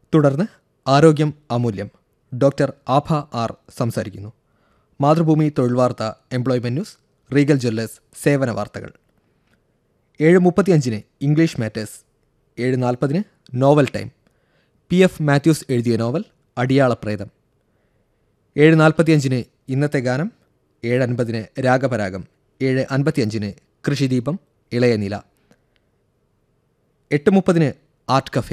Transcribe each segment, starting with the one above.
തുടർന്ന് ആരോഗ്യം അമൂല്യം doctor ആഭ R സംസാരിക്കുന്നു മാതൃഭൂമി തൊഴിൽ വാർത്ത എംപ്ലോയ്മെന്റ് ന്യൂസ് റീഗൽ ജ്വല്ലേഴ്സ് സേവന വാർത്തകൾ ഏഴ് മുപ്പത്തിയഞ്ചിന് ഇംഗ്ലീഷ് മാറ്റേഴ്സ് ഏഴ് നാൽപ്പതിന് novel time P F Mathews എഴുതിയ നോവൽ അടിയാളപ്രേതം ഏഴ് നാൽപ്പത്തിയഞ്ചിന് ഇന്നത്തെ ഗാനം ഏഴ് അൻപതിന് രാഗപരാഗം ഏഴ് അൻപത്തിയഞ്ചിന് കൃഷിദീപം ഇളയ നില എട്ട് മുപ്പതിന് ആർട്ട് കഫേ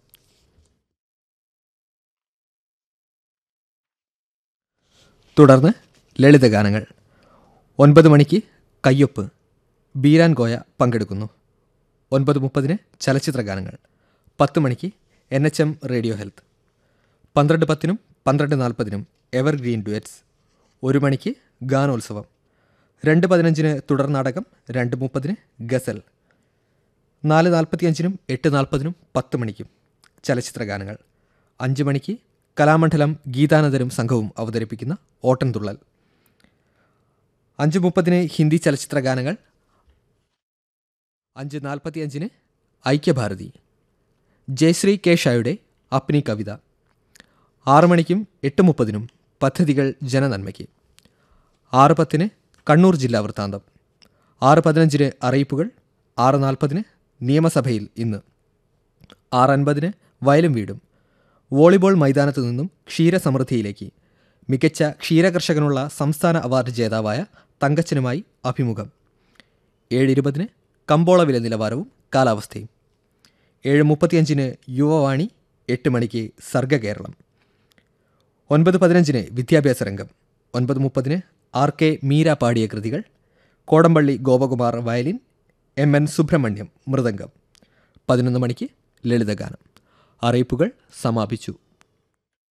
തുടർന്ന് ലളിതഗാനങ്ങൾ ഒൻപത് മണിക്ക് കയ്യൊപ്പ് ബീരാൻ ഗോയ പങ്കെടുക്കുന്നു ഒൻപത് മുപ്പതിന് ചലച്ചിത്ര ഗാനങ്ങൾ പത്ത് മണിക്ക് N H M radio health പന്ത്രണ്ട് പത്തിനും പന്ത്രണ്ട് നാൽപ്പതിനും എവർ ഗ്രീൻ ഡുവറ്റ്സ് ഒരു മണിക്ക് ഗാനോത്സവം രണ്ട് പതിനഞ്ചിന് തുടർ നാടകം രണ്ട് മുപ്പതിന് ഗസൽ നാല് നാൽപ്പത്തിയഞ്ചിനും എട്ട് നാൽപ്പതിനും പത്ത് മണിക്കും ചലച്ചിത്ര ഗാനങ്ങൾ അഞ്ച് മണിക്ക് കലാമണ്ഡലം ഗീതാനന്ദരും സംഘവും അവതരിപ്പിക്കുന്ന ഓട്ടൻതുള്ളൽ അഞ്ച് മുപ്പതിന് ഹിന്ദി ചലച്ചിത്ര ഗാനങ്ങൾ അഞ്ച് നാൽപ്പത്തിയഞ്ചിന് ഐക്യഭാരതി ജയശ്രീ കെ ഷായുടെ അപ്നി കവിത ആറ് മണിക്കും എട്ട് മുപ്പതിനും പദ്ധതികൾ ജനനന്മയ്ക്ക് ആറ് പത്തിന് കണ്ണൂർ ജില്ലാ വൃത്താന്തം ആറ് പതിനഞ്ചിന് അറിയിപ്പുകൾ ആറ് നാൽപ്പതിന് നിയമസഭയിൽ ഇന്ന് ആറ് അൻപതിന് വയലും വീടും വോളിബോൾ മൈതാനത്തു നിന്നും ക്ഷീരസമൃദ്ധിയിലേക്ക് മികച്ച ക്ഷീരകർഷകനുള്ള സംസ്ഥാന അവാർഡ് ജേതാവായ തങ്കച്ചനുമായി അഭിമുഖം ഏഴ് ഇരുപതിന് കമ്പോള വില നിലവാരവും കാലാവസ്ഥയും ഏഴ് മുപ്പത്തിയഞ്ചിന് യുവവാണി എട്ട് മണിക്ക് സർഗകേരളം ഒൻപത് പതിനഞ്ചിന് വിദ്യാഭ്യാസ രംഗം ഒൻപത് മുപ്പതിന് ആർ കെ മീര പാടിയ കൃതികൾ Kodampally Gopakumar violin M N Subrahmanyam മൃദംഗം പതിനൊന്ന് മണിക്ക് ലളിതഗാനം അറിയിപ്പുകൾ സമാപിച്ചു